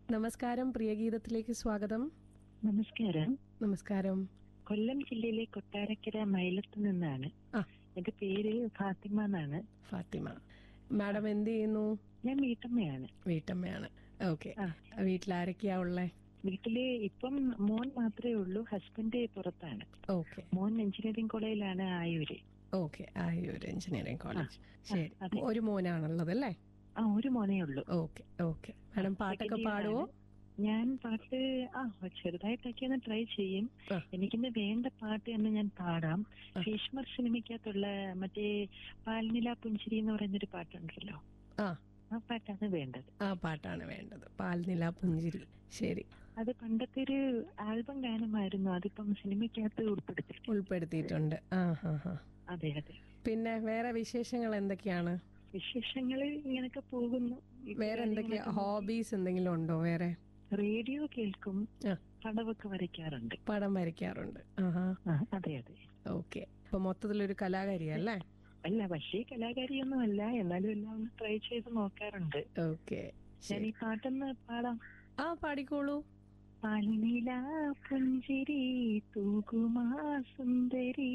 നമസ്കാരം പ്രിയഗീതത്തിലേക്ക് സ്വാഗതം നമസ്കാരം നമസ്കാരം കൊല്ലം ജില്ലയിലെ കൊട്ടാരക്കര മൈലത്ത് നിന്നാണ് ആ എന്റെ പേര് ഫാത്തിമ എന്നാണ് ഫാത്തിമ മാഡം എന്ത് ചെയ്യുന്നു ഞാൻ വീട്ടമ്മയാണ് വീട്ടമ്മയാണ് ഓക്കെ ആ. വീട്ടിലാരൊക്കെയാ ഉള്ളേ വീട്ടില് ഇപ്പം മോൻ മാത്രമേ ഉള്ളൂ ഹസ്ബൻഡ് പുറത്താണ് ഓക്കെ മോൻ എഞ്ചിനീയറിംഗ് കോളേജിലാണ് ആയൂര് ഓക്കെ ആയൊരു എഞ്ചിനീയറിംഗ് കോളേജ് ശരി അതെ. ഒരു മോനാണുള്ളത് അല്ലേ ആ ഒരു മോനേ ഉള്ളൂ ഓക്കെ ഓക്കെ മാഡം പാട്ടൊക്കെ Second year പാടുവോ ആണ്. ഞാൻ പാട്ട് ആ ചെറുതായിട്ടൊക്കെ ഒന്ന് ട്രൈ ചെയ്യും ആ. എനിക്കിന്ന് വേണ്ട പാട്ട് എന്ന് ഞാൻ പാടാം ഭീഷ്മർ സിനിമയ്ക്കകത്തുള്ള മറ്റേ പാൽനില പുഞ്ചിരി എന്ന് പറയുന്നൊരു പാട്ടുണ്ടല്ലോ ആ ആ പാട്ടാണ് വേണ്ടത് ആ പാട്ടാണ് വേണ്ടത് പാൽനില പുഞ്ചിരി ശരി അത് പണ്ടത്തെ ഒരു ആൽബം ഗാനമായിരുന്നു അതിപ്പം സിനിമയ്ക്കകത്ത് ഉൾപ്പെടുത്തി ഉൾപ്പെടുത്തിയിട്ടുണ്ട് ആ ഹാ ഹാ അതെ അതെ പിന്നെ വേറെ വിശേഷങ്ങൾ എന്തൊക്കെയാണ് വിശേഷങ്ങൾ ഇങ്ങനൊക്കെ പോകുന്നു വേറെ എന്തൊക്കെയാ ഹോബീസ് എന്തെങ്കിലും ഉണ്ടോ വേറെ റേഡിയോ കേൾക്കും ആ പടവൊക്കെ വരയ്ക്കാറുണ്ട് പടം വരയ്ക്കാറുണ്ട് ആഹാ ആ, അതെ അതെ ഓക്കെ അപ്പൊ മൊത്തത്തിലൊരു കലാകാരിയല്ലേ അല്ല പക്ഷേ കലാകാരിയൊന്നും അല്ല എന്നാലും എല്ലാം ഒന്ന് ട്രൈ ചെയ്ത് നോക്കാറുണ്ട് ഓക്കെ ഞാൻ ഈ പാട്ടൊന്ന് പാടാം ആ പാടിക്കോളൂ പാൽനില പുഞ്ചിരി തൂകുമാ സുന്ദരി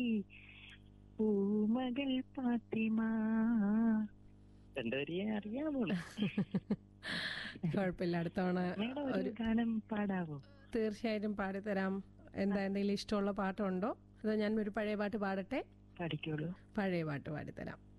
പൂമകൾ പാത്തിമ രണ്ടുപേരെയും അറിയാമോളൂ കുഴപ്പമില്ല അടുത്ത തവണ മേഡം ഒരു ഗാനം പാടാവോ തീർച്ചയായിട്ടും പാടിത്തരാം എന്താ എന്തെങ്കിലും ഇഷ്ടമുള്ള പാട്ടുണ്ടോ അതോ ഞാൻ ഒരു പഴയ പാട്ട് പാടട്ടെ പാടിക്കോളൂ പഴയ പാട്ട് പാടിത്തരാം